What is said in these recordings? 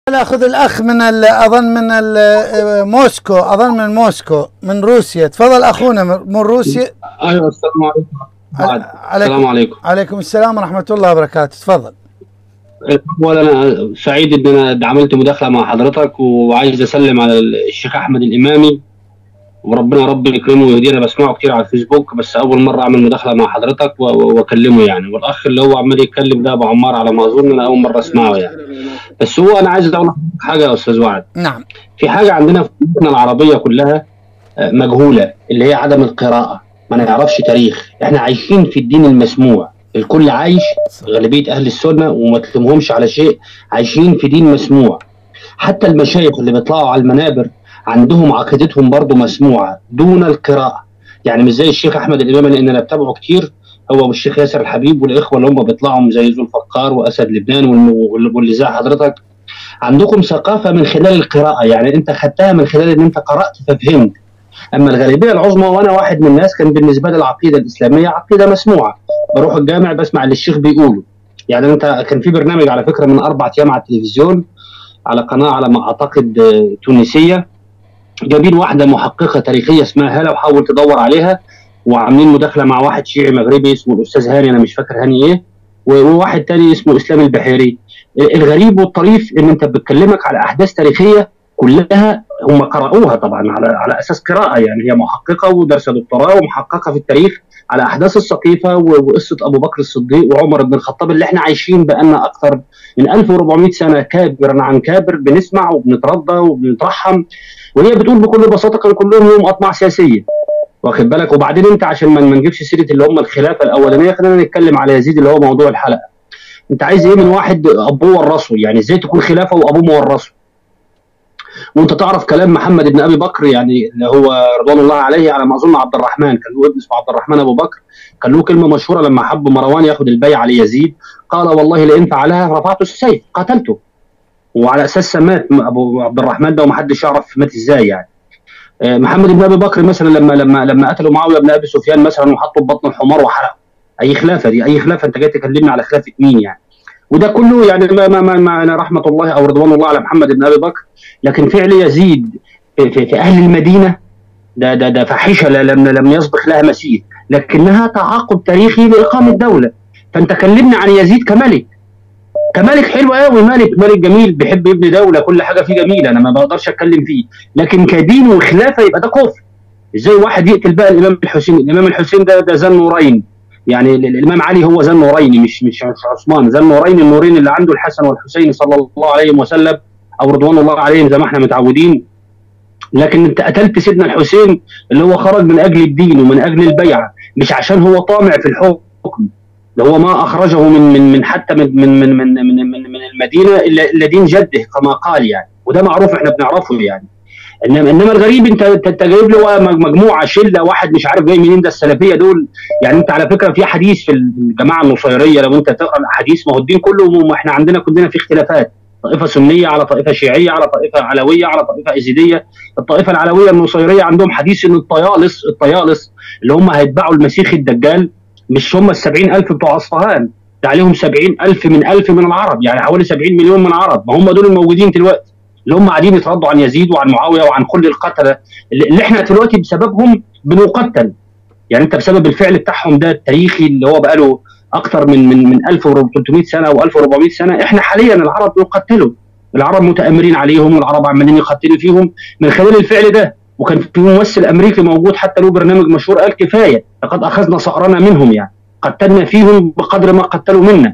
ناخذ الاخ من ال- اظن من ال- موسكو اظن من موسكو من روسيا تفضل اخونا من من روسيا ايوه السلام عليكم بعد. عليكم- السلام عليكم عليكم السلام ورحمه الله وبركاته تفضل اولا انا سعيد ان انا عملت مداخله مع حضرتك وعايز اسلم على الشيخ احمد الامامي وربنا رب يكرمه ويهديه انا بسمعه كتير على الفيسبوك بس اول مره اعمل مداخله مع حضرتك و- و- واكلمه يعني والاخ اللي هو عمال يتكلم ده ابو عمار على ما اظن انا اول مره اسمعه يعني بس هو انا عايز اقول لك حاجه يا استاذ وعد نعم في حاجه عندنا في بلادنا العربيه كلها آه، مجهوله اللي هي عدم القراءه ما نعرفش تاريخ احنا عايشين في الدين المسموع الكل عايش غالبيه اهل السنه وما تلومهمش على شيء عايشين في دين مسموع حتى المشايخ اللي بيطلعوا على المنابر عندهم عقيدتهم برضو مسموعه دون القراءه يعني مش زي الشيخ احمد الامام لان انا بتابعه كتير هو والشيخ ياسر الحبيب والاخوه اللي هم بيطلعوا زي ذو الفقار واسد لبنان والم- واللي زي حضرتك عندكم ثقافه من خلال القراءه يعني انت خدتها من خلال ان انت قرات ففهمت اما الغالبيه العظمى وانا واحد من الناس كان بالنسبه لي العقيده الاسلاميه عقيده مسموعه بروح الجامع بسمع اللي الشيخ بيقوله يعني انت كان في برنامج على فكره من اربع ايام على التلفزيون على قناه على ما اعتقد آه، تونسيه جايبين واحده محققه تاريخيه اسمها هاله وحاول تدور عليها وعاملين مداخله مع واحد شيعي مغربي اسمه الاستاذ هاني انا مش فاكر هاني ايه وواحد تاني اسمه اسلام البحيري الغريب والطريف ان انت بتكلمك على احداث تاريخيه كلها هم قرأوها طبعا على على اساس قراءه يعني هي محققه ودارسه دكتوراه ومحققه في التاريخ على احداث السقيفه و- وقصه ابو بكر الصديق وعمر بن الخطاب اللي احنا عايشين بقالنا اكثر من 1400 سنه كابرا عن كابر بنسمع وبنترضى وبنترحم وهي بتقول بكل بساطه كان كلهم لهم اطماع سياسيه واخد بالك وبعدين انت عشان ما ما نجيبش سيره اللي هم الخلافه الاولانيه خلينا نتكلم على يزيد اللي هو موضوع الحلقه انت عايز ايه من واحد ابوه ورثه يعني ازاي تكون خلافه وابوه مورثه وانت تعرف كلام محمد بن ابي بكر يعني اللي هو رضوان الله عليه على ما اظن عبد الرحمن كان له ابن اسمه عبد الرحمن ابو بكر كان له كلمه مشهوره لما حب مروان ياخذ البيعه ليزيد قال والله لئن فعلها رفعت السيف قتلته وعلى اساس مات ابو عبد الرحمن ده ومحدش يعرف مات ازاي يعني آه، محمد بن ابي بكر مثلا لما لما لما قتلوا معاويه بن ابي سفيان مثلا وحطوا في بطن الحمار وحرقوا اي خلافه دي اي خلافه انت جاي تكلمني على خلافه مين يعني وده كله يعني ما ما ما, ما أنا رحمه الله او رضوان الله على محمد بن ابي بكر لكن فعل يزيد في, في, في اهل المدينه ده ده ده فاحشه لا- لم لم يسبق لها مثيل لكنها تعاقب تاريخي لاقامه دوله فانت كلمني عن يزيد كملك كملك حلو قوي ملك ملك جميل بيحب يبني دوله كل حاجه فيه جميله انا ما بقدرش اتكلم فيه لكن كدين وخلافه يبقى ده كفر ازاي واحد يقتل بقى الامام الحسين الامام الحسين ده ده ذا النورين يعني ال- الامام علي هو ذا النورين مش مش مش عثمان ذا النورين النورين اللي عنده الحسن والحسين صلى الله عليه وسلم او رضوان الله عليهم زي ما احنا متعودين لكن انت قتلت سيدنا الحسين اللي هو خرج من اجل الدين ومن اجل البيعه مش عشان هو طامع في الحكم ده هو ما اخرجه من من من حتى من من من من, من, من, من المدينه الا إلا دين جده كما قال يعني وده معروف احنا بنعرفه يعني انما انما الغريب انت انت أنت جايب له مجموعه شله واحد مش عارف جاي منين ده السلفيه دول يعني انت على فكره في حديث في الجماعه النصيريه لو انت تقرا الاحاديث ما هو الدين كله ما احنا عندنا كلنا في اختلافات طائفه سنيه على طائفه شيعيه على طائفه علويه على طائفه ازيديه الطائفه العلويه النصيريه عندهم حديث ان الطيالس الطيالس اللي هم هيتبعوا المسيح الدجال مش هم ال 70000 بتوع اصفهان ده عليهم 70000 من 1000 من العرب يعني حوالي 70 مليون من العرب ما هم دول الموجودين دلوقتي اللي هم قاعدين يتردوا عن يزيد وعن معاويه وعن كل القتله اللي احنا دلوقتي بسببهم بنقتل يعني انت بسبب الفعل بتاعهم ده التاريخي اللي هو بقاله اكثر من من من 1300 سنه او 1400 سنه احنا حاليا العرب بنقتلهم العرب متامرين عليهم والعرب عمالين يقتلوا فيهم من خلال الفعل ده وكان في ممثل امريكي موجود حتى له برنامج مشهور قال كفايه لقد اخذنا صقرنا منهم يعني قتلنا فيهم بقدر ما قتلوا منا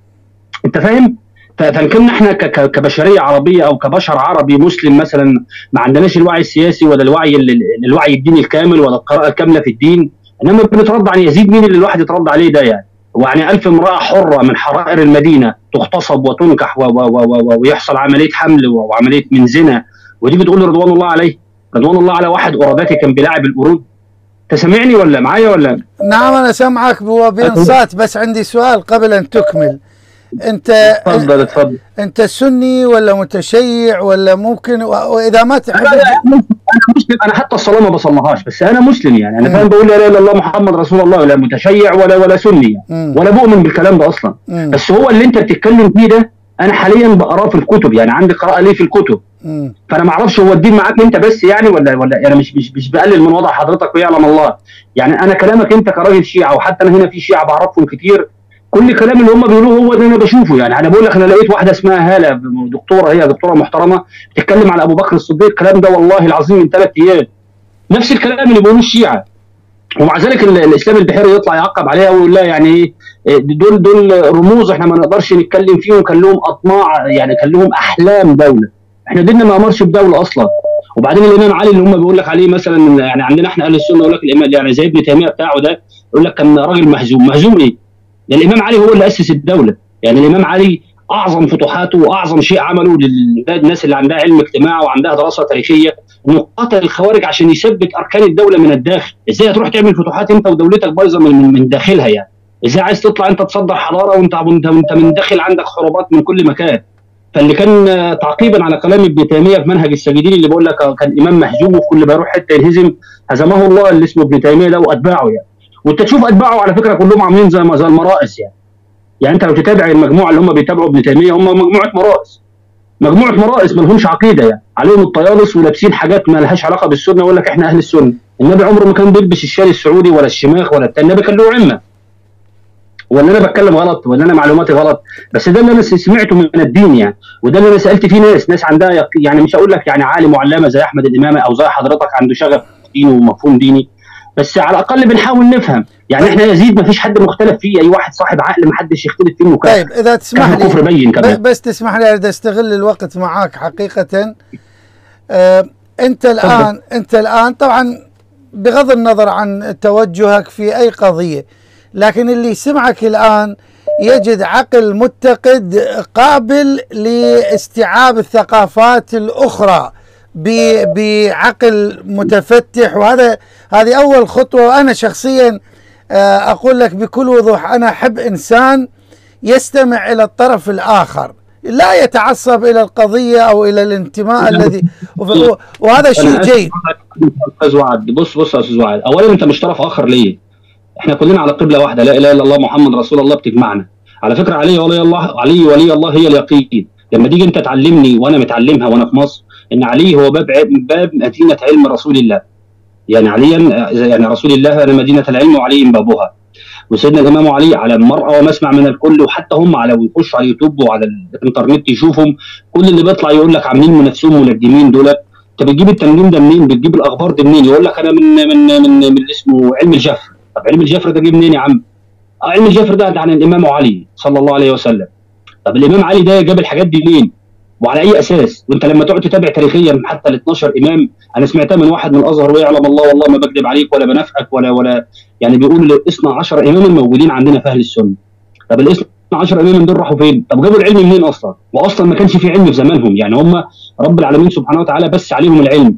انت فاهم؟ فان كنا احنا كبشريه عربيه او كبشر عربي مسلم مثلا ما عندناش الوعي السياسي ولا الوعي الوعي الديني الكامل ولا القراءه الكامله في الدين انما بنترد عن يزيد مين اللي الواحد يترد عليه ده يعني ويعني ألف امرأة حرة من حرائر المدينة تغتصب وتنكح و و و ويحصل عملية حمل وعملية من زنا وتيجي تقول رضوان الله عليه رضوان الله على واحد أوراداتي كان بيلاعب القرود انت سامعني ولا معايا ولا نعم انا سامعك بانصات بس عندي سؤال قبل ان تكمل انت اتفضل اتفضل انت سني ولا متشيع ولا ممكن واذا ما تحب انا مسلم انا حتى الصلاه ما بصليهاش بس انا مسلم يعني انا فاهم بقول لا اله الا الله محمد رسول الله ولا متشيع ولا ولا سني يعني ولا بؤمن بالكلام ده اصلا مم. بس هو اللي انت بتتكلم فيه ده انا حاليا بقراه في الكتب يعني عندي قراءه ليه في الكتب مم. فانا ما اعرفش هو الدين معاك انت بس يعني ولا ولا انا مش مش مش بقلل من وضع حضرتك ويعلم الله يعني انا كلامك انت كراجل شيعه وحتى انا هنا في شيعه بعرفهم كتير كل كلام اللي هم بيقولوه هو اللي انا بشوفه يعني انا بقول لك انا لقيت واحده اسمها هاله دكتوره هي دكتوره محترمه بتتكلم على ابو بكر الصديق الكلام ده والله العظيم من ثلاث ايام نفس الكلام اللي بيقولوه الشيعه ومع ذلك ال- الاسلام البحيري يطلع يعقب عليها ويقول لها يعني ايه إيه دول دول رموز احنا ما نقدرش نتكلم فيهم كان لهم اطماع يعني كان لهم احلام دوله احنا ديننا ما امرش بدوله اصلا وبعدين الامام علي اللي هم بيقول لك عليه مثلا يعني عندنا احنا اهل السنه يقول لك الامام يعني زي ابن تيميه بتاعه ده يقول لك كان راجل مهزوم مهزوم ايه؟ ده الامام علي هو اللي اسس الدوله يعني الامام علي اعظم فتوحاته واعظم شيء عمله للناس اللي عندها علم اجتماع وعندها دراسه تاريخيه انه قتل الخوارج عشان يثبت اركان الدوله من الداخل ازاي هتروح تعمل فتوحات انت ودولتك بايظه من, من, من داخلها يعني ازاي عايز تطلع انت تصدر حضاره وانت وانت, وانت من داخل عندك حروبات من كل مكان فاللي كان آه، تعقيبا على كلام ابن تيميه في منهج الساجدين اللي بيقول لك آه، كان امام مهزوم وفي كل ما يروح حته ينهزم هزمه الله اللي اسمه ابن تيميه ده واتباعه يعني وانت تشوف اتباعه على فكره كلهم عاملين زي ما- زي المرائس يعني يعني انت لو تتابع المجموعه اللي هم بيتابعوا ابن تيميه هم مجموعه مرائس مجموعه مرائس ما لهمش عقيده يعني عليهم الطيالس ولابسين حاجات ما لهاش علاقه بالسنه يقول لك احنا اهل السنه النبي عمره ما كان بيلبس الشال السعودي ولا الشماخ ولا التاني النبي كان له عمه ولا انا بتكلم غلط ولا انا معلوماتي غلط بس ده اللي انا سمعته من الدين يعني وده اللي انا سالت فيه ناس ناس عندها يق... يعني مش هقول لك يعني عالم وعلامه زي احمد الامامه او زي حضرتك عنده شغف ديني ومفهوم ديني بس على الاقل بنحاول نفهم يعني احنا يزيد ما فيش حد مختلف فيه اي واحد صاحب عقل ما حدش يختلف فيه مكافح طيب اذا تسمح كان كفر لي بين ب- كمان بس تسمح لي اريد استغل الوقت معاك حقيقه آه انت الان انت الان طبعا بغض النظر عن توجهك في اي قضيه لكن اللي يسمعك الان يجد عقل متقد قابل لاستيعاب الثقافات الاخرى ب- بعقل متفتح وهذا هذه اول خطوه وانا شخصيا آه، اقول لك بكل وضوح انا احب انسان يستمع الى الطرف الاخر لا يتعصب الى القضيه او الى الانتماء الذي وف- وهذا شيء أنا آسف جيد استاذ وعد بص بص يا استاذ وعد اولا انت مش طرف اخر ليه احنا كلنا على قبله واحده لا اله الا الله محمد رسول الله بتجمعنا على فكره علي ولي الله علي ولي الله هي اليقين لما تيجي انت تعلمني وانا متعلمها وانا في مصر ان علي هو باب ع- باب مدينه علم رسول الله يعني عليا يعني رسول الله انا مدينه العلم وعلي بابها وسيدنا الامام علي على المرأة ومسمع من الكل وحتى هم على ويخشوا على اليوتيوب وعلى الانترنت يشوفهم كل اللي بيطلع يقول لك عاملين من نفسهم منجمين دول انت بتجيب التنجيم ده منين؟ بتجيب الاخبار دي منين؟ يقول لك انا من من من من اللي اسمه علم الجفر، طب علم الجفر ده جه منين يا عم؟ آه، علم الجفر ده عن الامام علي صلى الله عليه وسلم. طب الامام علي ده جاب الحاجات دي منين؟ وعلى اي اساس؟ وانت لما تقعد تتابع تاريخيا حتى ال 12 امام انا سمعتها من واحد من الازهر ويعلم الله والله ما بكذب عليك ولا بنافقك ولا ولا يعني بيقول ال 12 امام الموجودين عندنا في اهل السنه. طب ال 12 امام دول راحوا فين؟ طب جابوا العلم منين اصلا؟ واصلا ما كانش في علم في زمانهم يعني هم رب العالمين سبحانه وتعالى بس عليهم العلم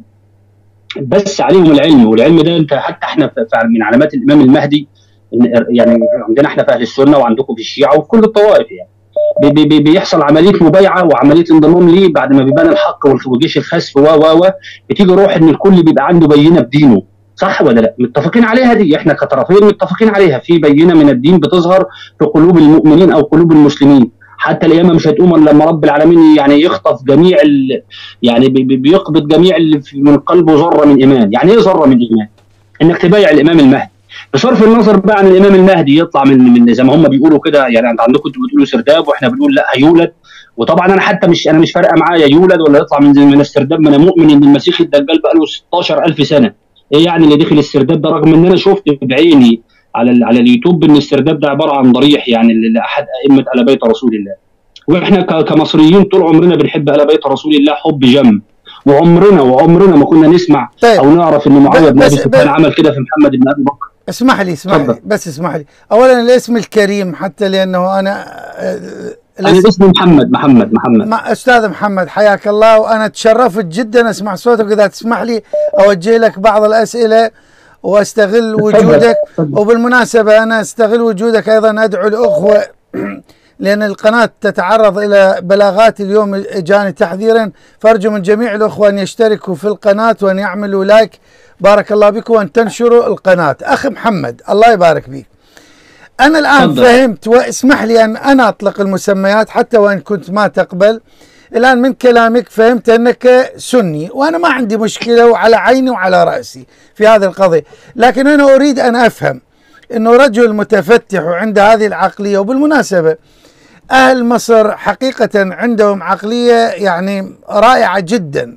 بس عليهم العلم والعلم ده انت حتى احنا في- في- من علامات الامام المهدي إن- يعني عندنا احنا في اهل السنه وعندكم في الشيعه وفي كل الطوائف يعني بي بي بي بيحصل عمليه مبايعه وعمليه انضمام ليه بعد ما بيبان الحق والخ- وجيش الخسف و و و بتيجي روح ان الكل بيبقى عنده بينه بدينه صح ولا لا؟ متفقين عليها دي احنا كطرفين متفقين عليها في بينه من الدين بتظهر في قلوب المؤمنين او قلوب المسلمين حتى القيامه مش هتقوم الا لما رب العالمين يعني يخطف جميع ال... يعني بي- بي- بيقبض جميع اللي في- من قلبه ذره من ايمان، يعني ايه ذره من ايمان؟ انك تبايع الامام المهدي. بصرف النظر بقى عن الامام المهدي يطلع من من زي ما هم بيقولوا كده يعني انت عندكم انتوا بتقولوا سرداب واحنا بنقول لا هيولد وطبعا انا حتى مش انا مش فارقه معايا يولد ولا يطلع من من السرداب ما انا مؤمن ان المسيح الدجال بقى له 16000 سنه. ايه يعني اللي دخل السرداب ده رغم ان انا شفت بعيني على ال- على اليوتيوب ان السرداب ده عباره عن ضريح يعني ل- لاحد ائمه ال بيت رسول الله. واحنا ك- كمصريين طول عمرنا بنحب ال بيت رسول الله حب جم وعمرنا وعمرنا ما كنا نسمع طيب او نعرف ان معاويه بن بس- ابي سفيان بس- عمل كده في محمد بن ابي بكر اسمح لي اسمح لي تفضل. بس اسمح لي اولا الاسم الكريم حتى لانه انا آه، انا الاسم اسمي محمد محمد محمد مع استاذ محمد حياك الله وانا تشرفت جدا اسمع صوتك اذا تسمح لي اوجه لك بعض الاسئله واستغل وجودك تفضل. وبالمناسبه انا استغل وجودك ايضا ادعو الاخوه لان القناه تتعرض الى بلاغات اليوم جاني تحذيرا فارجو من جميع الاخوه ان يشتركوا في القناه وان يعملوا لايك بارك الله بكم وان تنشروا القناه اخ محمد الله يبارك فيك انا الان فضل. فهمت واسمح لي ان انا اطلق المسميات حتى وان كنت ما تقبل الان من كلامك فهمت انك سني وانا ما عندي مشكله وعلى عيني وعلى راسي في هذه القضيه لكن انا اريد ان افهم انه رجل متفتح وعنده هذه العقليه وبالمناسبه اهل مصر حقيقه عندهم عقليه يعني رائعه جدا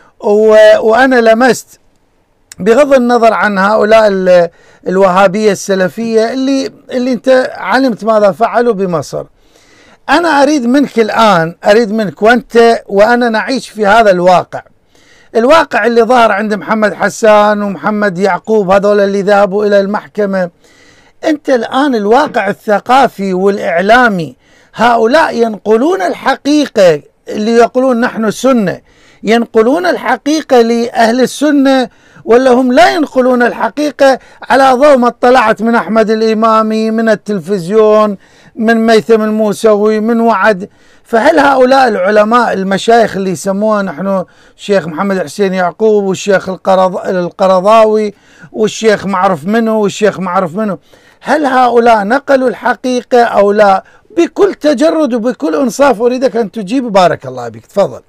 وانا لمست بغض النظر عن هؤلاء الوهابيه السلفيه اللي اللي انت علمت ماذا فعلوا بمصر انا اريد منك الان اريد منك وانت وانا نعيش في هذا الواقع الواقع اللي ظهر عند محمد حسان ومحمد يعقوب هذول اللي ذهبوا الى المحكمه انت الان الواقع الثقافي والاعلامي هؤلاء ينقلون الحقيقه اللي يقولون نحن سنه ينقلون الحقيقه لاهل السنه ولا هم لا ينقلون الحقيقه على ضوء ما اطلعت من احمد الامامي من التلفزيون من ميثم الموسوي من وعد فهل هؤلاء العلماء المشايخ اللي يسموها نحن الشيخ محمد حسين يعقوب والشيخ القرض القرضاوي والشيخ معرف منه والشيخ معرف منه هل هؤلاء نقلوا الحقيقة أو لا بكل تجرد وبكل إنصاف أريدك أن تجيب بارك الله بك تفضل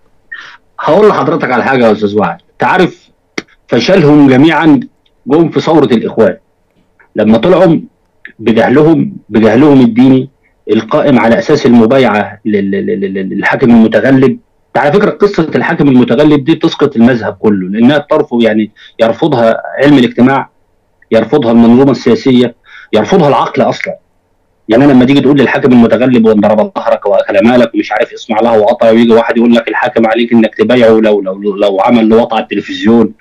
هقول لحضرتك على حاجة يا أستاذ وعد تعرف فشلهم جميعا جم في ثورة الإخوان لما طلعوا بجهلهم بجهلهم الديني القائم على اساس المبايعه للحاكم المتغلب على فكره قصه الحاكم المتغلب دي تسقط المذهب كله لانها ترفض يعني يرفضها علم الاجتماع يرفضها المنظومه السياسيه يرفضها العقل اصلا يعني انا لما تيجي تقول للحاكم المتغلب وانضرب ظهرك واكل مالك ومش عارف اسمع له وقطع ويجي واحد يقول لك الحاكم عليك انك تبايعه لو لو لو عمل له وقع على التلفزيون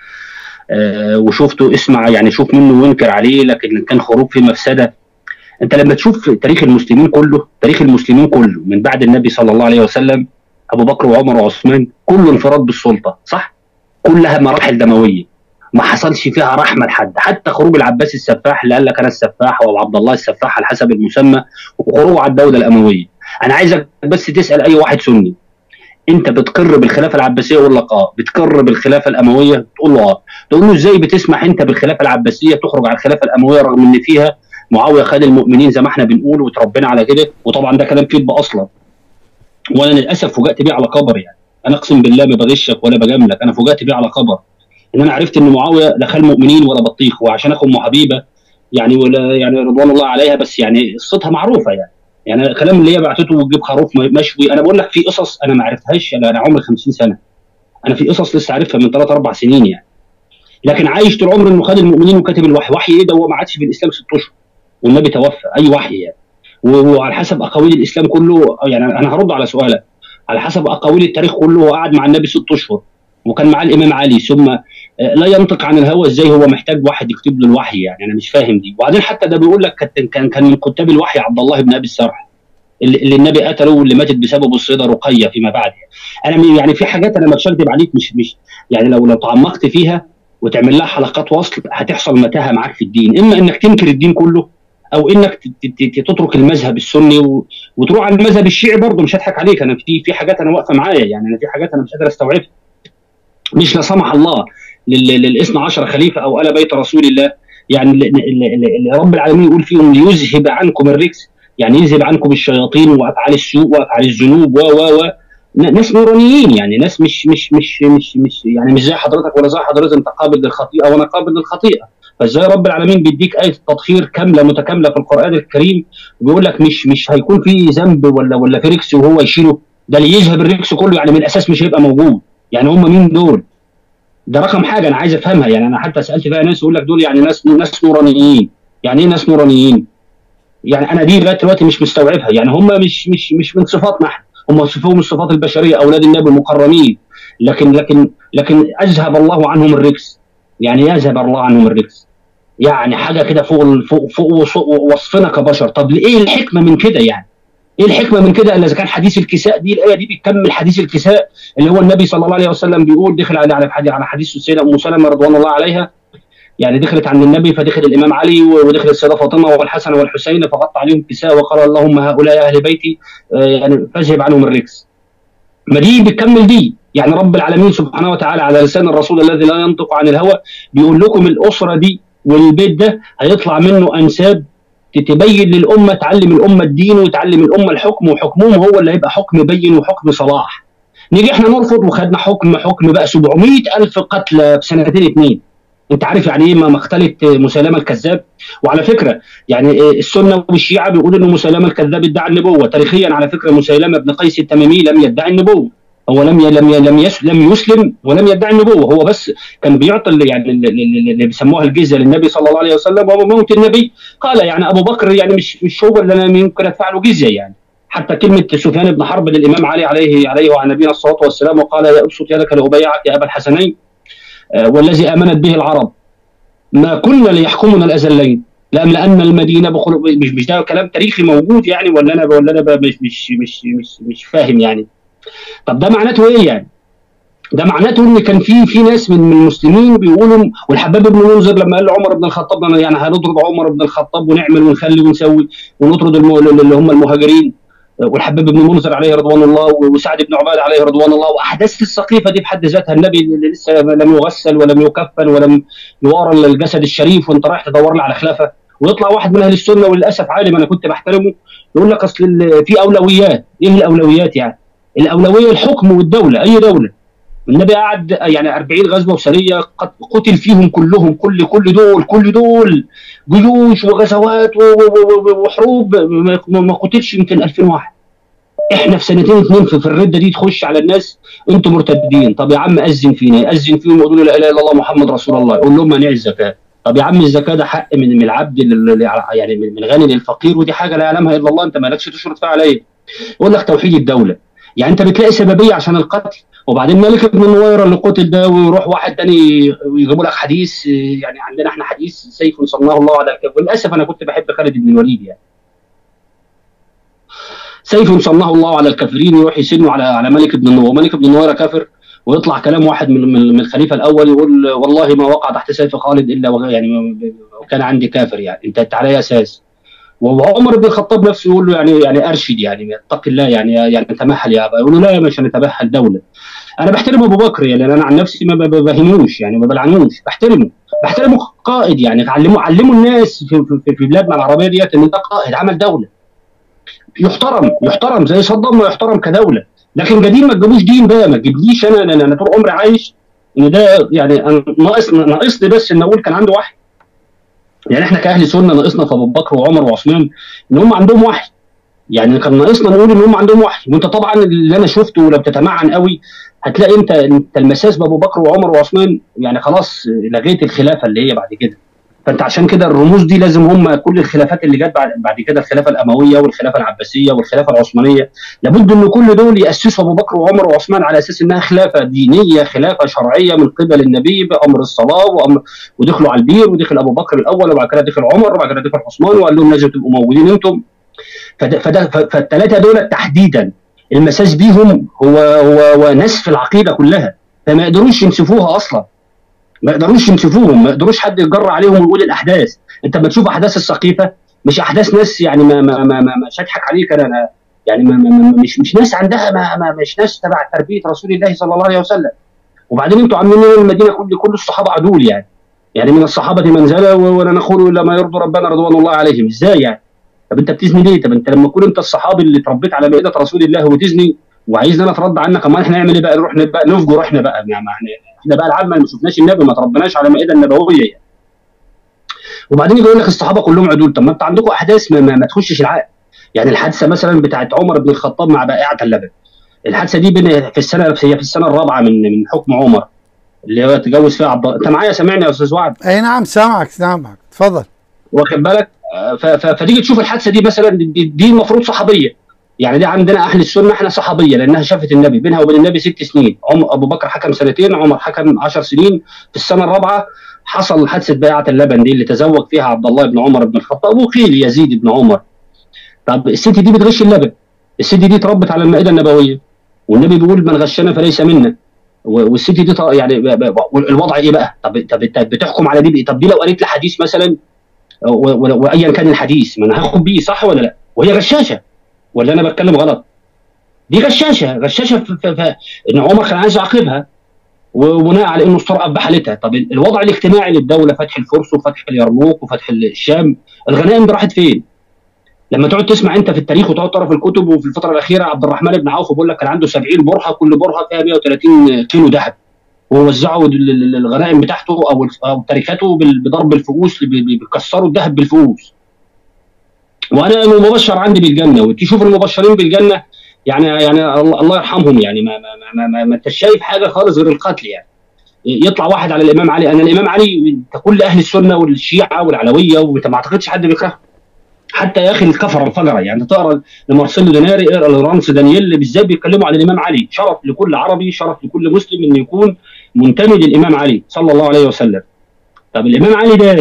آه وشفته اسمع يعني شوف منه وانكر عليه لكن كان خروج في مفسده انت لما تشوف تاريخ المسلمين كله تاريخ المسلمين كله من بعد النبي صلى الله عليه وسلم ابو بكر وعمر وعثمان كله انفراد بالسلطه صح كلها مراحل دمويه ما حصلش فيها رحمه لحد حتى خروج العباس السفاح اللي قال لك انا السفاح او عبد الله السفاح على حسب المسمى وخروجه على الدوله الامويه انا عايزك بس تسال اي واحد سني انت بتقر بالخلافه العباسيه يقول لك اه بتقر بالخلافه الامويه تقول له اه تقول له ازاي بتسمح انت بالخلافه العباسيه تخرج على الخلافه الامويه رغم ان فيها معاويه خد المؤمنين زي ما احنا بنقول وتربينا على كده وطبعا ده كلام كذب اصلا وانا للاسف فوجئت بيه على خبر يعني انا اقسم بالله ما بغشك ولا بجاملك انا فوجئت بيه على خبر ان انا عرفت ان معاويه لا خال مؤمنين ولا بطيخ وعشان اخو ام حبيبه يعني ولا يعني رضوان الله عليها بس يعني قصتها معروفه يعني يعني الكلام اللي هي بعتته وتجيب خروف مشوي انا بقول لك في قصص انا ما عرفتهاش انا عمري 50 سنه انا في قصص لسه عارفها من ثلاث اربع سنين يعني لكن عايش طول عمري انه خد المؤمنين وكاتب الوحي وحي ايه ده هو ما عادش في الاسلام ست اشهر والنبي توفى اي وحي يعني وعلى حسب اقاويل الاسلام كله يعني انا هرد على سؤالك على حسب اقاويل التاريخ كله هو قعد مع النبي ست اشهر وكان معاه الامام علي ثم لا ينطق عن الهوى ازاي هو محتاج واحد يكتب له الوحي يعني انا مش فاهم دي وبعدين حتى ده بيقول لك كان كان من كتاب الوحي عبد الله بن ابي السرح اللي النبي قتله واللي ماتت بسببه السيده رقيه فيما بعد يعني انا يعني في حاجات انا مش هكذب عليك مش مش يعني لو لو تعمقت فيها وتعمل لها حلقات وصل هتحصل متاهه معاك في الدين اما انك تنكر الدين كله او انك تترك المذهب السني وتروح على المذهب الشيعي برضه مش هضحك عليك انا في في حاجات انا واقفه معايا يعني انا في حاجات انا مش قادر استوعبها مش لا سمح الله للاثنى عشر خليفه او ال بيت رسول الله يعني اللي رب العالمين يقول فيهم ليذهب عنكم الرجس يعني يذهب عنكم الشياطين وافعال السوء وافعال الذنوب و و و ناس نورانيين يعني ناس مش مش مش مش مش يعني مش زي حضرتك ولا زي حضرتك انت قابل للخطيئه وانا قابل للخطيئه فازاي رب العالمين بيديك ايه تطهير كامله متكامله في القران الكريم وبيقول لك مش مش هيكون في ذنب ولا ولا في ركس وهو يشيله ده اللي يذهب الركس كله يعني من الاساس مش هيبقى موجود يعني هم مين دول؟ ده رقم حاجه انا عايز افهمها يعني انا حتى سالت فيها ناس يقول لك دول يعني ناس ناس نورانيين يعني ايه ناس نورانيين؟ يعني انا دي لغايه دلوقتي مش مستوعبها يعني هم مش مش مش من صفاتنا احنا هم صفهم الصفات البشريه اولاد النبي المكرمين لكن لكن لكن اذهب الله عنهم الرجس يعني يذهب الله عنهم الرجس يعني حاجه كده فوق فوق فوق وصفنا كبشر طب ايه الحكمه من كده يعني ايه الحكمه من كده الا اذا كان حديث الكساء دي الايه دي بتكمل حديث الكساء اللي هو النبي صلى الله عليه وسلم بيقول دخل على على حديث على حديث السيده ام سلمه رضوان الله عليها يعني دخلت عند النبي فدخل الامام علي ودخل السيده فاطمه والحسن والحسين فغطى عليهم الكساء وقال اللهم هؤلاء اهل بيتي يعني فاذهب عنهم الرجس ما دي بتكمل دي يعني رب العالمين سبحانه وتعالى على لسان الرسول الذي لا ينطق عن الهوى بيقول لكم الاسره دي والبيت ده هيطلع منه انساب تبين للامه تعلم الامه الدين وتعلم الامه الحكم وحكمهم هو اللي هيبقى حكم بين وحكم صلاح نيجي احنا نرفض وخدنا حكم حكم بقى 700 الف قتلى في سنتين اتنين انت عارف يعني ايه مقتله مسيلمه الكذاب وعلى فكره يعني السنه والشيعه بيقولوا ان مسيلمه الكذاب ادعى النبوه تاريخيا على فكره مسيلمه بن قيس التميمي لم يدعي النبوه هو لم لم لم لم يسلم ولم يدعي النبوه هو بس كان بيعطي يعني اللي بيسموها الجزيه للنبي صلى الله عليه وسلم وهو موت النبي قال يعني ابو بكر يعني مش مش هو اللي انا يمكن ادفع له جزيه يعني حتى كلمه سفيان بن حرب للامام علي عليه عليه وعلى نبينا الصلاه والسلام وقال يا ابسط يدك لابايعك يا ابا الحسنين والذي امنت به العرب ما كنا ليحكمنا الازلين لان المدينه بخلق مش مش ده كلام تاريخي موجود يعني ولا انا ولا انا مش مش مش مش, مش فاهم يعني طب ده معناته ايه يعني؟ ده معناته ان كان في في ناس من المسلمين بيقولوا والحباب بن منذر لما قال لعمر بن الخطاب يعني هنطرد عمر بن الخطاب ونعمل ونخلي ونسوي ونطرد اللي هم المهاجرين والحباب بن منذر عليه رضوان الله وسعد بن عباده عليه رضوان الله واحداث السقيفه دي بحد ذاتها النبي اللي لسه لم يغسل ولم يكفن ولم يوارى الجسد الشريف وانت رايح تدور له على خلافه ويطلع واحد من اهل السنه وللاسف عالم انا كنت بحترمه يقول لك اصل في اولويات ايه الاولويات يعني؟ الاولويه الحكم والدوله اي دوله النبي قعد يعني 40 غزوه وسريه قتل فيهم كلهم كل كل دول كل دول جيوش وغزوات وحروب ما قتلش يمكن 2000 واحد احنا في سنتين اتنين في, في الرده دي تخش على الناس انتم مرتدين طب يا عم اذن فينا ياذن فيهم يقولوا لا اله الا الله محمد رسول الله يقول لهم منع الزكاه طب يا عم الزكاه ده حق من من العبد يعني من الغني للفقير ودي حاجه لا يعلمها الا الله انت مالكش تشرط فيها عليا يقول لك توحيد الدوله يعني انت بتلاقي سببيه عشان القتل وبعدين مالك بن نويره اللي قتل ده ويروح واحد تاني ويجيبوا لك حديث يعني عندنا احنا حديث سيف صناه الله على الكافر وللاسف انا كنت بحب خالد بن الوليد يعني سيف صناه الله على الكافرين يروح يسنوا على على ملك بن نويره ملك بن نويره كافر ويطلع كلام واحد من من الخليفه الاول يقول والله ما وقع تحت سيف خالد الا يعني وكان عندي كافر يعني انت على اي اساس وعمر بن الخطاب نفسه يقول له يعني يعني ارشد يعني اتق الله يعني يعني تمهل يا ابا يقول له لا يا مش نتبهل دوله انا بحترم ابو بكر يعني انا عن نفسي ما بهنوش يعني ما بلعنوش بحترمه بحترمه قائد يعني علموا علموا الناس في, في, في بلادنا العربيه ديت ان ده قائد عمل دوله يحترم يحترم زي صدام ما يحترم كدوله لكن جديد ما تجيبوش دين بقى ما تجيبليش انا انا, أنا طول عمري عايش ان ده يعني ناقص ناقصني بس ان اقول كان عنده وحي يعني احنا كاهل سنه ناقصنا في ابو بكر وعمر وعثمان ان هم عندهم وحي يعني كان ناقصنا نقول ان هم عندهم وحي وانت طبعا اللي انا شفته ولو بتتمعن قوي هتلاقي انت انت المساس بابو بكر وعمر وعثمان يعني خلاص لغيت الخلافه اللي هي بعد كده فانت عشان كده الرموز دي لازم هم كل الخلافات اللي جت بعد بعد كده الخلافه الامويه والخلافه العباسيه والخلافه العثمانيه لابد ان كل دول ياسسوا ابو بكر وعمر وعثمان على اساس انها خلافه دينيه خلافه شرعيه من قبل النبي بامر الصلاه وأمر ودخلوا على البير ودخل ابو بكر الاول وبعد كده دخل عمر وبعد كده دخل عثمان وقال لهم لازم تبقوا موجودين انتم فالثلاثه دول تحديدا المساس بيهم هو هو هو نسف العقيده كلها فما يقدروش ينسفوها اصلا ما يقدروش ينسفوهم ما يقدروش حد يجر عليهم ويقول الاحداث انت لما تشوف احداث السقيفه مش احداث ناس يعني ما ما ما, ما مش هضحك عليك انا يعني ما ما ما مش مش ناس عندها ما, ما مش ناس تبع تربيه رسول الله صلى الله عليه وسلم وبعدين انتوا عاملين المدينه كل كل الصحابه عدول يعني يعني من الصحابه منزله ولا نقول الا ما يرضي ربنا رضوان الله عليهم ازاي يعني طب انت بتزني ليه؟ طب انت لما تكون انت الصحابي اللي اتربيت على مائده رسول الله وتزني وعايزنا انا اترد عنك امال احنا نعمل ايه بقى نروح بقى نفجر احنا بقى يعني احنا بقى العامه ما شفناش النبي ما تربناش على المائده النبويه يعني. وبعدين يجي يقول لك الصحابه كلهم عدول طب ما انت عندكم احداث ما, ما, ما تخشش العقل يعني الحادثه مثلا بتاعت عمر بن الخطاب مع بائعه اللبن الحادثه دي بين في السنه هي في السنه الرابعه من من حكم عمر اللي هو تجوز فيها عبد انت معايا سامعني يا استاذ وعد اي نعم سامعك سامعك اتفضل واخد بالك فتيجي تشوف الحادثه دي مثلا دي, دي المفروض صحابيه يعني دي عندنا اهل السنه احنا صحابيه لانها شافت النبي بينها وبين النبي ست سنين عمر ابو بكر حكم سنتين عمر حكم 10 سنين في السنه الرابعه حصل حادثه بيعه اللبن دي اللي تزوج فيها عبد الله بن عمر بن الخطاب وقيل يزيد بن عمر طب الست دي بتغش اللبن الست دي اتربت على المائده النبويه والنبي بيقول من غشنا فليس منا والست دي يعني الوضع ايه بقى؟ طب طب بتحكم على دي طب دي لو قالت لي حديث مثلا وايا كان الحديث ما انا هاخد بيه صح ولا لا؟ وهي غشاشه ولا انا بتكلم غلط؟ دي غشاشه غشاشه في, في, في ان عمر كان عايز يعاقبها وبناء على انه استرأب بحالتها طب الوضع الاجتماعي للدوله فتح الفرس وفتح اليرموك وفتح الشام الغنائم دي راحت فين؟ لما تقعد تسمع انت في التاريخ وتقعد تقرا في الكتب وفي الفتره الاخيره عبد الرحمن بن عوف بيقول لك كان عنده 70 برهه كل برهه فيها 130 كيلو ذهب ووزعوا الغنائم بتاعته او او تركته بضرب الفؤوس بيكسروا الذهب بالفؤوس وانا مبشر عندي بالجنه وتشوف المبشرين بالجنه يعني يعني الله يرحمهم يعني ما ما ما, ما, ما انت شايف حاجه خالص غير القتل يعني يطلع واحد على الامام علي انا الامام علي انت كل اهل السنه والشيعه والعلويه وانت ما اعتقدش حد بيكرهه حتى يا اخي الكفره الفجره يعني تقرا لمارسيلو ديناري اقرا لورانس دانييل بالذات بيتكلموا عن الامام علي شرف لكل عربي شرف لكل مسلم انه يكون منتمي للامام علي صلى الله عليه وسلم طب الامام علي ده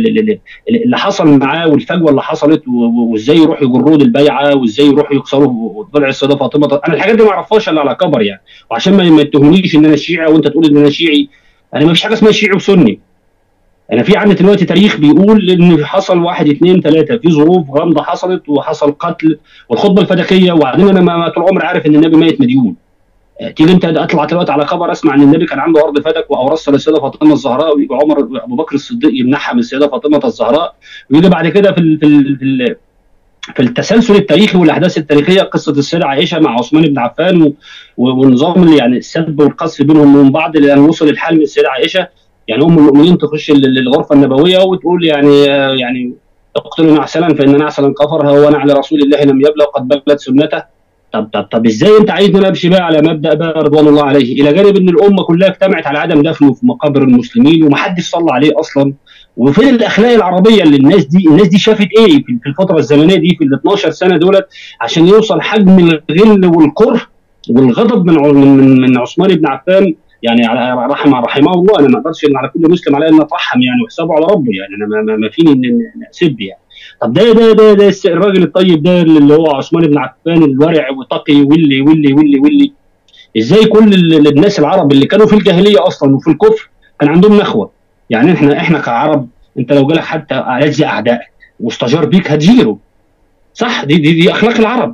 اللي حصل معاه والفجوه اللي حصلت وازاي يروحوا يجروا البيعه وازاي يروحوا يكسروا ضلع السيده فاطمه انا الحاجات دي ما اعرفهاش الا على كبر يعني وعشان ما يتهمونيش ان انا شيعي وانت تقول ان انا شيعي انا ما فيش حاجه اسمها شيعي وسني انا في عندي دلوقتي تاريخ بيقول ان حصل واحد اثنين ثلاثه في ظروف غامضه حصلت وحصل قتل والخطبه الفدكيه وبعدين انا ما طول عمري عارف ان النبي ميت مديون تيجي انت اطلع دلوقتي على خبر اسمع ان النبي كان عنده ارض فدك واورثها للسيده فاطمه الزهراء ويجي عمر ابو بكر الصديق يمنحها من السيده فاطمه الزهراء ويجي بعد كده في ال في ال في, ال في التسلسل التاريخي والاحداث التاريخيه قصه السيده عائشه مع عثمان بن عفان والنظام اللي يعني السب والقذف بينهم وبين بعض لان وصل الحال من السيده عائشه يعني ام المؤمنين تخش الغرفه النبويه وتقول يعني يعني اقتلوا نعسلا فان نعسلا كفر هو على رسول الله لم يبلغ قد بلغت سنته طب طب طب ازاي انت عايزنا نمشي بقى على مبدا بقى رضوان الله عليه الى جانب ان الامه كلها اجتمعت على عدم دفنه في مقابر المسلمين ومحدش صلى عليه اصلا وفين الاخلاق العربيه اللي الناس دي الناس دي شافت ايه في الفتره الزمنيه دي في ال 12 سنه دولت عشان يوصل حجم الغل والكره والغضب من من من عثمان بن عفان يعني على رحم رحمه الله انا ما اقدرش على كل مسلم عليه ان اترحم يعني وحسابه على ربه يعني انا ما, ما فيني ان اسب يعني طب ده ده ده ده الراجل الطيب ده اللي هو عثمان بن عفان الورع وتقي واللي واللي واللي واللي ازاي كل الناس العرب اللي كانوا في الجاهليه اصلا وفي الكفر كان عندهم نخوه يعني احنا احنا كعرب انت لو جالك حتى اعز اعدائك واستجار بيك هتجيره صح دي دي, دي اخلاق العرب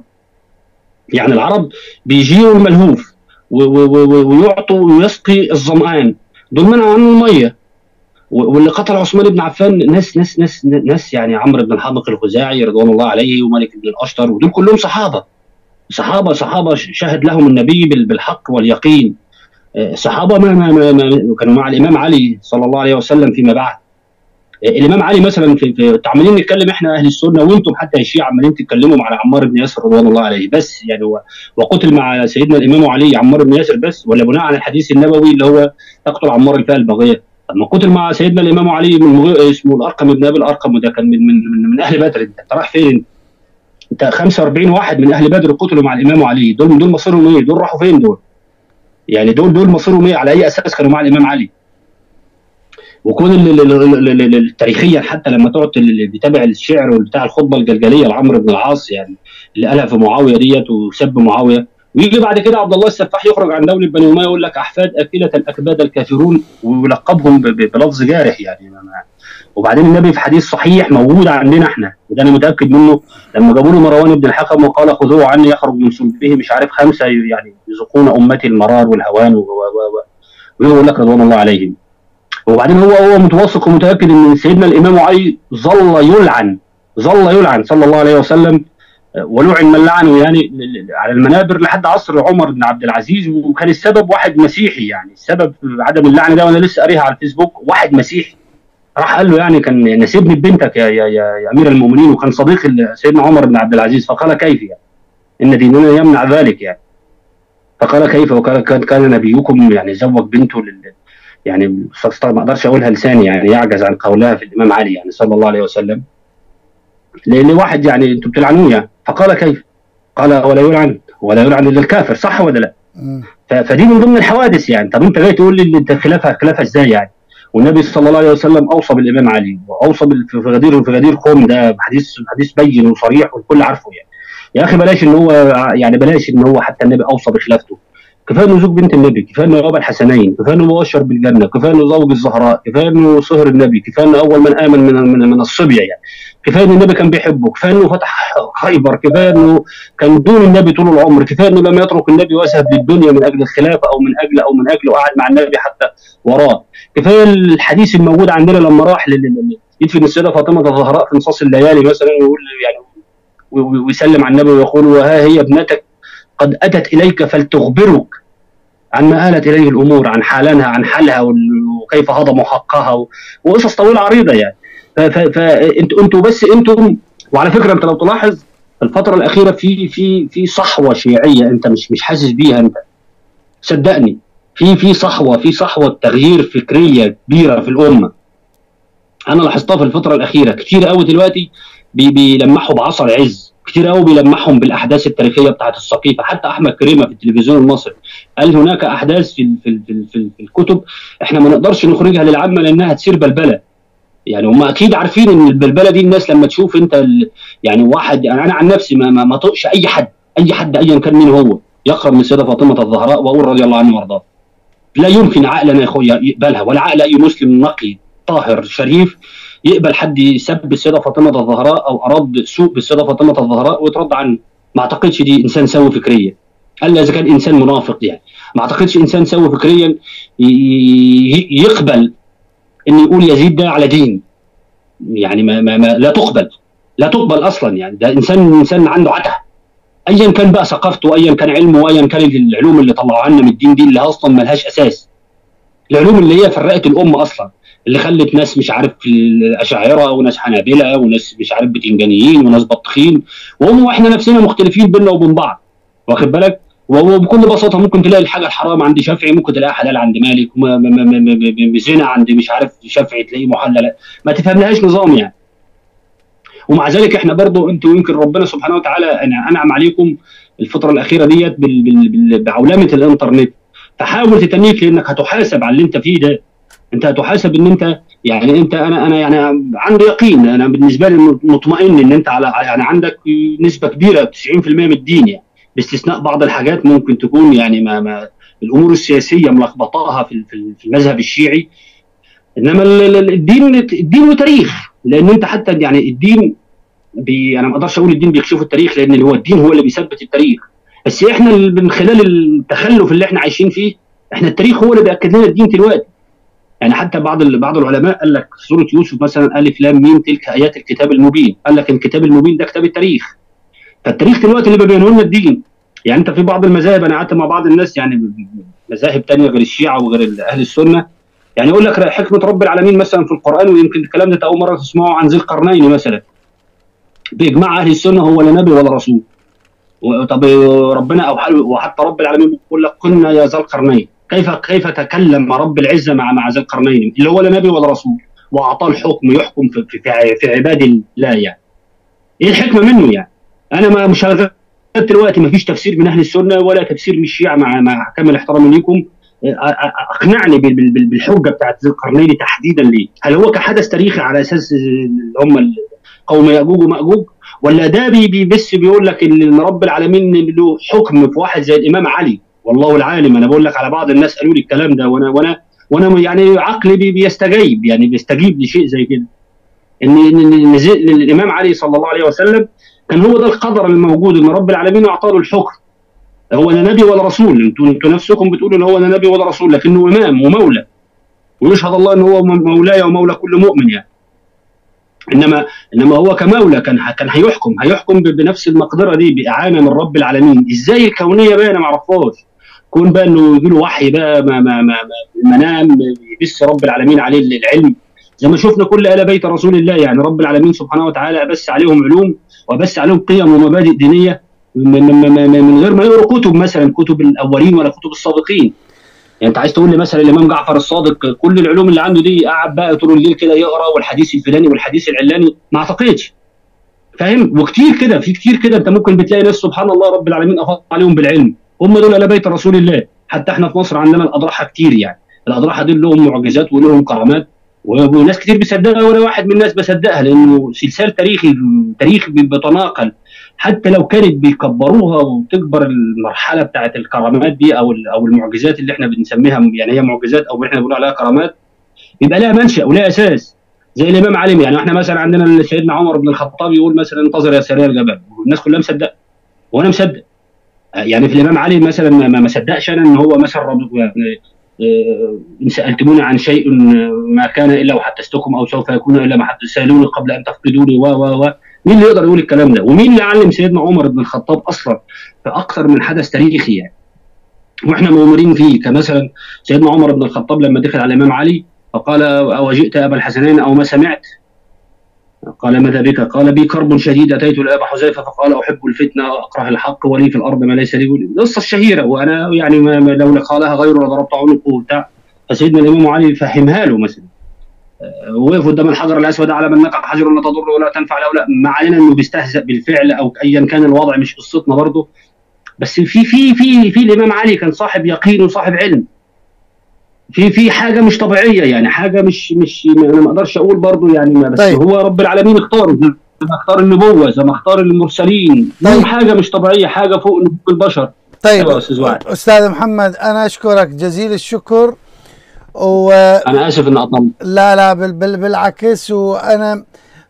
يعني العرب بيجيروا الملهوف ويعطوا ويسقي الظمآن دول منعوا عنه الميه واللي قتل عثمان بن عفان ناس ناس ناس ناس يعني عمرو بن الحمق الخزاعي رضوان الله عليه ومالك بن الاشتر ودول كلهم صحابه صحابه صحابه شهد لهم النبي بالحق واليقين صحابه ما, ما, ما, ما كانوا مع الامام علي صلى الله عليه وسلم فيما بعد الامام علي مثلا في, في عمالين نتكلم احنا اهل السنه وانتم حتى الشيعه عمالين تتكلموا على عمار بن ياسر رضوان الله عليه بس يعني وقتل مع سيدنا الامام علي عمار بن ياسر بس ولا بناء على الحديث النبوي اللي هو تقتل عمار الفئه البغيه لما قتل مع سيدنا الامام علي من مغ... اسمه الارقم ابن ابي الارقم وده كان من من من, من اهل بدر انت رايح فين؟ انت 45 واحد من اهل بدر قتلوا مع الامام علي دول دول مصيرهم ايه؟ دول راحوا فين دول؟ يعني دول دول مصيرهم ايه؟ على اي اساس كانوا مع الامام علي؟ وكون التاريخيا حتى لما تقعد اللي بيتابع الشعر بتاع الخطبه الجلجليه لعمرو بن العاص يعني اللي قالها في معاويه ديت وسب معاويه ويجي بعد كده عبد الله السفاح يخرج عن دوله بني اميه يقول لك احفاد اكله الاكباد الكافرون ويلقبهم بلفظ جارح يعني وبعدين النبي في حديث صحيح موجود عندنا احنا وده انا متاكد منه لما جابوا له مروان بن الحكم وقال خذوه عني يخرج من صلبه مش عارف خمسه يعني يذوقون امتي المرار والهوان ويقول لك رضوان الله عليهم وبعدين هو هو متوثق ومتاكد ان سيدنا الامام علي ظل يلعن ظل يلعن صلى الله عليه وسلم ولعن من لعنه يعني على المنابر لحد عصر عمر بن عبد العزيز وكان السبب واحد مسيحي يعني السبب عدم اللعن ده وانا لسه قاريها على الفيسبوك واحد مسيحي راح قال له يعني كان نسيبني ببنتك يا, يا, يا, يا امير المؤمنين وكان صديق سيدنا عمر بن عبد العزيز فقال كيف يعني ان ديننا يمنع ذلك يعني فقال كيف وقال كان كان نبيكم يعني زوج بنته لل يعني ما اقدرش اقولها لساني يعني يعجز عن قولها في الامام علي يعني صلى الله عليه وسلم لواحد يعني انتم بتلعنوه يعني فقال كيف؟ قال ولا يلعن ولا يلعن الا الكافر صح ولا لا؟ فدي من ضمن الحوادث يعني طب انت جاي تقول لي انت خلافها خلافها ازاي يعني؟ والنبي صلى الله عليه وسلم اوصى بالامام علي واوصى في غدير في غدير قوم ده حديث حديث بين وصريح والكل عارفه يعني يا اخي بلاش ان هو يعني بلاش ان هو حتى النبي اوصى بخلافته كفايه انه زوج بنت النبي كفايه انه ابا الحسنين كفايه انه مبشر بالجنه كفايه انه زوج الزهراء كفايه انه صهر النبي كفايه انه اول من امن من من, من الصبية يعني كفايه ان النبي كان بيحبه كفايه انه فتح خيبر كفايه انه كان دون النبي طول العمر كفايه انه لم يترك النبي وذهب للدنيا من اجل الخلافه او من اجل او من اجل وقعد مع النبي حتى وراه كفايه الحديث الموجود عندنا لما راح يدفن السيده فاطمه الزهراء في نصاص الليالي مثلا ويقول يعني ويسلم على النبي ويقول وها هي ابنتك قد اتت اليك فلتخبرك عن ما آلت إليه الأمور عن حالها عن حالها وكيف هضموا حقها وقصص طويلة عريضة يعني فانتوا انتوا بس انتم وعلى فكرة أنت لو تلاحظ الفترة الأخيرة في في في صحوة شيعية أنت مش مش حاسس بيها أنت صدقني في في صحوة في صحوة تغيير فكرية كبيرة في الأمة أنا لاحظتها في الفترة الأخيرة كتير قوي دلوقتي بيلمحوا بعصر عز كتير قوي بيلمحهم بالاحداث التاريخيه بتاعت السقيفه حتى احمد كريمه في التلفزيون المصري قال هناك احداث في في في, في, في الكتب احنا ما نقدرش نخرجها للعامه لانها تصير بلبله يعني هم اكيد عارفين ان البلبله دي الناس لما تشوف انت ال... يعني واحد يعني انا عن نفسي ما ما, ما طقش اي حد اي حد ايا كان مين هو يقرب من السيده فاطمه الزهراء واقول رضي الله عنه وارضاه لا يمكن عقلنا يا اخويا يقبلها ولا عقل اي مسلم نقي طاهر شريف يقبل حد يسب السيده فاطمه الزهراء او اراد سوء بالسيده فاطمه الزهراء ويترد عنه ما اعتقدش دي انسان سوي فكريا الا اذا كان انسان منافق يعني ما اعتقدش انسان سوي فكريا يقبل ان يقول يزيد ده على دين يعني ما, ما, ما لا تقبل لا تقبل اصلا يعني ده انسان انسان عنده عته ايا كان بقى ثقافته ايا كان علمه وايا كان العلوم اللي طلعوا عنا من الدين دي اللي اصلا ملهاش اساس العلوم اللي هي فرقت الامه اصلا اللي خلت ناس مش عارف الاشاعره وناس حنابله وناس مش عارف بتنجانيين وناس بطخين وهم واحنا نفسنا مختلفين بيننا وبين بعض واخد بالك وبكل بساطه ممكن تلاقي الحاجه الحرام عند شافعي ممكن تلاقيها حلال عند مالك زنا عند مش عارف شافعي تلاقيه محلل ما تفهملهاش نظام يعني ومع ذلك احنا برضو انتوا يمكن ربنا سبحانه وتعالى انعم عليكم الفتره الاخيره ديت بعولمه الانترنت فحاول تتنيك لانك هتحاسب على اللي انت فيه ده انت هتحاسب ان انت يعني انت انا انا يعني عندي يقين انا بالنسبه لي مطمئن ان انت على يعني عندك نسبه كبيره 90% من الدين يعني باستثناء بعض الحاجات ممكن تكون يعني ما, ما الامور السياسيه ملخبطاها في في المذهب الشيعي انما الدين الدين له تاريخ لان انت حتى يعني الدين بي انا ما اقدرش اقول الدين بيكشف التاريخ لان هو الدين هو اللي بيثبت التاريخ بس احنا من خلال التخلف اللي احنا عايشين فيه احنا التاريخ هو اللي بياكد لنا الدين دلوقتي يعني حتى بعض بعض العلماء قال لك سوره يوسف مثلا الف لام ميم تلك ايات الكتاب المبين قال لك الكتاب المبين ده كتاب التاريخ فالتاريخ دلوقتي اللي بيبينه لنا الدين يعني انت في بعض المذاهب انا قعدت مع بعض الناس يعني مذاهب ثانيه غير الشيعه وغير اهل السنه يعني يقول لك حكمه رب العالمين مثلا في القران ويمكن الكلام ده اول مره تسمعه عن ذي القرنين مثلا باجماع اهل السنه هو لا نبي ولا رسول طب ربنا او وحتى رب العالمين بيقول لك قلنا يا ذا القرنين كيف كيف تكلم رب العزه مع مع ذي القرنين اللي هو لا نبي ولا رسول واعطاه الحكم يحكم في في, في عباد الله يعني ايه الحكمه منه يعني انا ما مش دلوقتي ما فيش تفسير من اهل السنه ولا تفسير من الشيعه مع مع كامل احترامي ليكم اقنعني بالحجه بتاعت ذي القرنين تحديدا ليه؟ هل هو كحدث تاريخي على اساس هم قوم ياجوج وماجوج ولا ده بس بيقول لك ان رب العالمين له حكم في واحد زي الامام علي والله العالم انا بقول لك على بعض الناس قالوا لي الكلام ده وانا وانا وانا يعني عقلي بيستجيب يعني بيستجيب لشيء زي كده ان ان الامام علي صلى الله عليه وسلم كان هو ده القدر الموجود ان رب العالمين اعطاه الحكم هو لا نبي ولا رسول انتوا انتوا نفسكم بتقولوا ان هو لا نبي ولا رسول لكنه امام ومولى ويشهد الله ان هو مولاي ومولى كل مؤمن يعني انما انما هو كمولى كان كان هيحكم هيحكم بنفس المقدره دي باعانه من رب العالمين ازاي الكونيه بقى انا ما اعرفهاش كون بقى انه يجي له وحي بقى ما ما ما المنام يبث رب العالمين عليه العلم زي ما شفنا كل ال بيت رسول الله يعني رب العالمين سبحانه وتعالى بس عليهم علوم وبس عليهم قيم ومبادئ دينيه من, من غير ما يقروا كتب مثلا كتب الاولين ولا كتب السابقين يعني انت عايز تقول لي مثلا الامام جعفر الصادق كل العلوم اللي عنده دي قاعد بقى طول الليل كده يقرا والحديث الفلاني والحديث العلاني ما اعتقدش فاهم وكتير كده في كتير كده انت ممكن بتلاقي ناس سبحان الله رب العالمين افضل عليهم بالعلم هم دول ال بيت رسول الله حتى احنا في مصر عندنا الاضرحه كتير يعني الاضرحه دي لهم معجزات ولهم كرامات وناس كتير بيصدقها وانا واحد من الناس بصدقها لانه سلسال تاريخي تاريخ بيتناقل حتى لو كانت بيكبروها وتكبر المرحله بتاعت الكرامات دي او او المعجزات اللي احنا بنسميها يعني هي معجزات او احنا بنقول عليها كرامات يبقى لها منشا ولها اساس زي الامام علي يعني احنا مثلا عندنا سيدنا عمر بن الخطاب يقول مثلا انتظر يا سريع الجبل والناس كلها مصدقه وانا مصدق يعني في الامام علي مثلا ما صدقش انا ان هو مثلا يعني ان سالتموني عن شيء ما كان الا وحدثتكم او سوف يكون الا ما سالوني قبل ان تفقدوني و و و مين اللي يقدر يقول الكلام ده؟ ومين اللي علم سيدنا عمر بن الخطاب اصلا في اكثر من حدث تاريخي يعني؟ واحنا مؤمرين فيه كمثلا سيدنا عمر بن الخطاب لما دخل على الامام علي فقال او جئت ابا الحسنين او ما سمعت قال ماذا بك؟ قال بي كرب شديد اتيت لابا حذيفه فقال احب الفتنه واكره الحق ولي في الارض ما ليس لي القصه الشهيره وانا يعني ما لو قالها غيره لضربت عنقه وبتاع فسيدنا الامام علي فهمها له مثلا وقف قدام الحجر الاسود على من نقع حجر لا تضر ولا تنفع لا لا ما علينا انه بيستهزأ بالفعل او ايا كان الوضع مش قصتنا برضه بس في في في في الامام علي كان صاحب يقين وصاحب علم في في حاجه مش طبيعيه يعني حاجه مش مش انا ما اقدرش اقول برضه يعني ما بس طيب. هو رب العالمين اختاره زي ما اختار النبوه زي ما اختار المرسلين طيب. حاجه مش طبيعيه حاجه فوق البشر طيب استاذ, أستاذ محمد انا اشكرك جزيل الشكر و انا اسف ان اطلت لا لا بال بال بالعكس وانا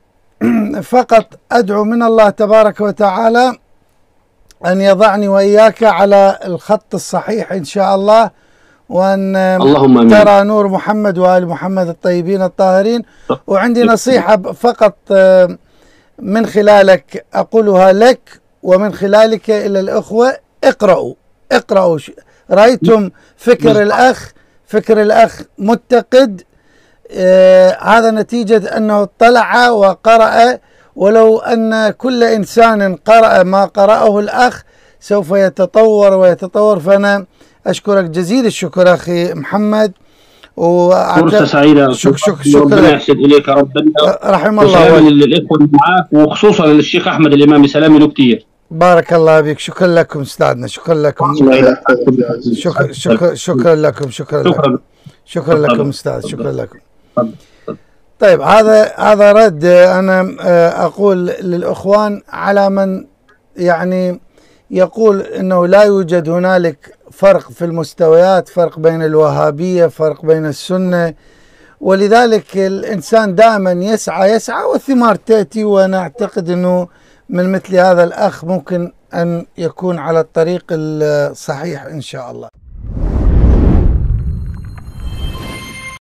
فقط ادعو من الله تبارك وتعالى ان يضعني واياك على الخط الصحيح ان شاء الله وان اللهم ترى نور محمد وال محمد الطيبين الطاهرين وعندي نصيحه فقط آه، من خلالك اقولها لك ومن خلالك الى الاخوه اقرأوا اقرأوا رايتم فكر الاخ فكر الاخ متقد آه هذا نتيجه انه اطلع وقرأ ولو ان كل انسان قرأ ما قرأه الاخ سوف يتطور ويتطور فانا اشكرك جزيل الشكر اخي محمد فرصة سعيدة شك شك شكرا ربنا يحسن إليك يا رب رحم الله للإخوة اللي معاك وخصوصا للشيخ أحمد الإمام سلامي له كثير بارك الله بك شكرا لكم استاذنا شكرا لكم شكرا شكرا شكرا لكم شكرا لكم شكرا لكم استاذ شكرا لكم طيب هذا هذا رد انا آه، اقول للاخوان على من يعني يقول انه لا يوجد هنالك فرق في المستويات فرق بين الوهابيه فرق بين السنه ولذلك الانسان دائما يسعى يسعى والثمار تاتي وانا اعتقد انه من مثل هذا الاخ ممكن ان يكون على الطريق الصحيح ان شاء الله